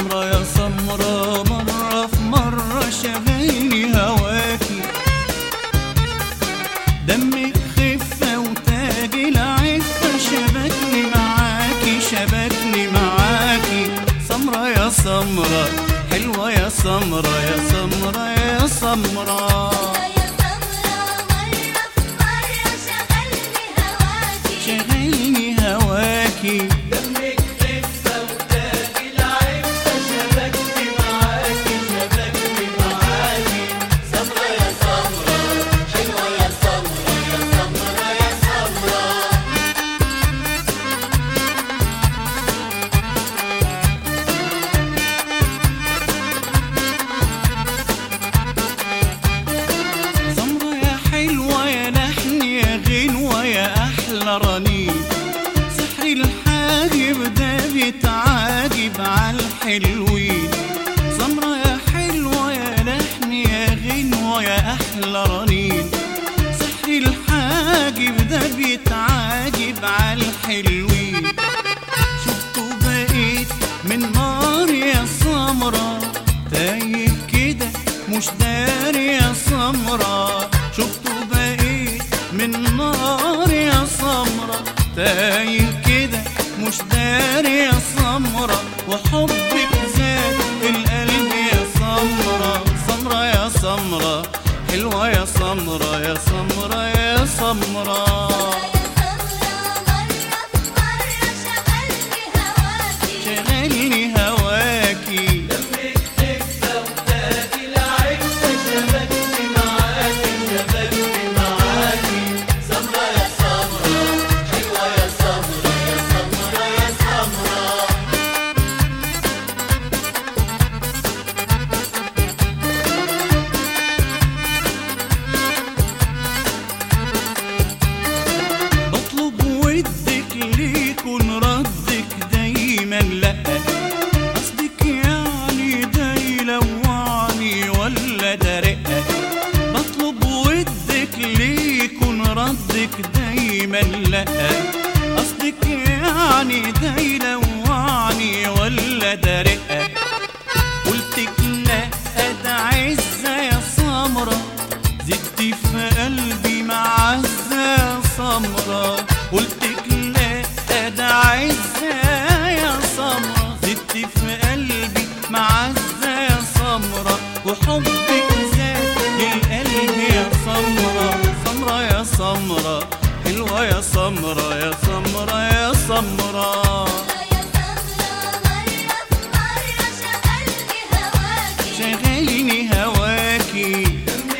سمرة يا سمرة مرة في مرة شغلني هواكي دمك خفة وتاج العفة شبكني معاكي شبكني معاكي سمرة يا سمرة حلوة يا سمرة يا سمرة يا سمرة يا سمرة مرة في مرة شغلني هواكي شغلني هواكي دمك خفة وتاج العفة شبكني معاكي شبكني معاكي سمرة يا سمرة حلوة يا سمرة يا سمرة يا سمرة سمرة يا حلوة يا لحن يا غنوة يا أحلى رنين سحر الحاجب ده بيتعاجب عالحلوين سمرة يا حلوة يا لحن يا غنوة يا أحلى رنين سحر الحاجب ده بيتعاجب عالحلوين شفته بقيت من نار يا سمرة تايه كده مش داري يا سمرة شفته بقيت من نار يا سمرة تايه كده مش داري يا سمرة وحبك زاد القلب يا سمرة سمرة يا سمرة حلوة يا سمرة يا سمرة يا سمرة يا سمرة مرة في مرة شغلني هواكي شغلني هواكي بطلب ودك ليكن ردك دايما لا قصدك يعني ده يلوعني ولا ده رقة بطلب ودك ليكن ردك دايما لا قصدك يعني ده يلوعني ولا ده رقة قلتك لا ده عزة يا سمرة زدتي في قلبي معزة يا سمرة قلتك لا ده عزة يا سمرة زدتي في قلبي معزة يا سمرة وحبك زاد للقلب يا سمرة سمرة يا سمرة حلوة يا سمرة يا سمرة يا سمرة يا سمرة مرة في مرة شغلني هواكي شغلني هواكي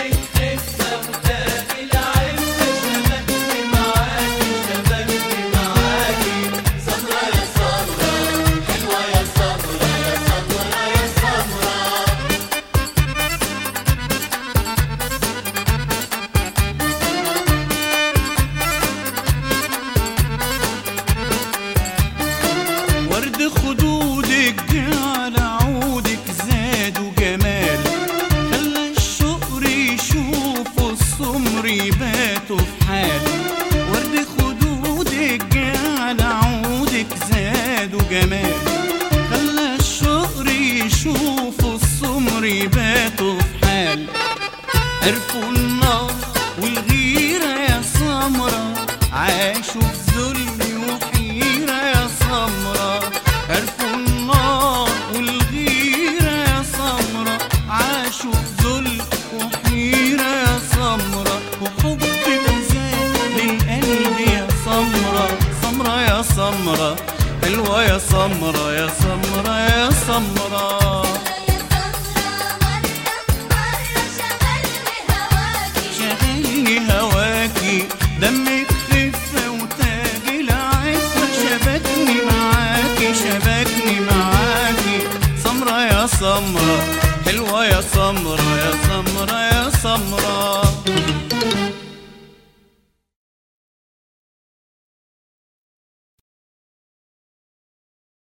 ورد خدودك جعل عودك زاد وجمال خلى الشقر يشوفوا السمر يباتوا في حال ورد خدودك جعل عودك زاد وجمال خلى الشقر يشوفوا السمر يباتوا في حال عرفوا النار والغيرة يا سمرة عاشوا في ذل وحيرة يا سمرة عرفوا النار والغيرة يا سمرة عاشوا في ذل وحيرة يا سمرة وحبك زاد للقلب يا سمرة سمرة يا سمرة حلوة يا سمرة يا سمرة يا سمرة يا سمرة مرة في مرة شغلني هواكي شغلني هواكي دمك خفة وتاج العفة شبكني معاكي شبكني معاكي سمرة يا سمرة حلوة يا سمرة يا سمرة يا سمرة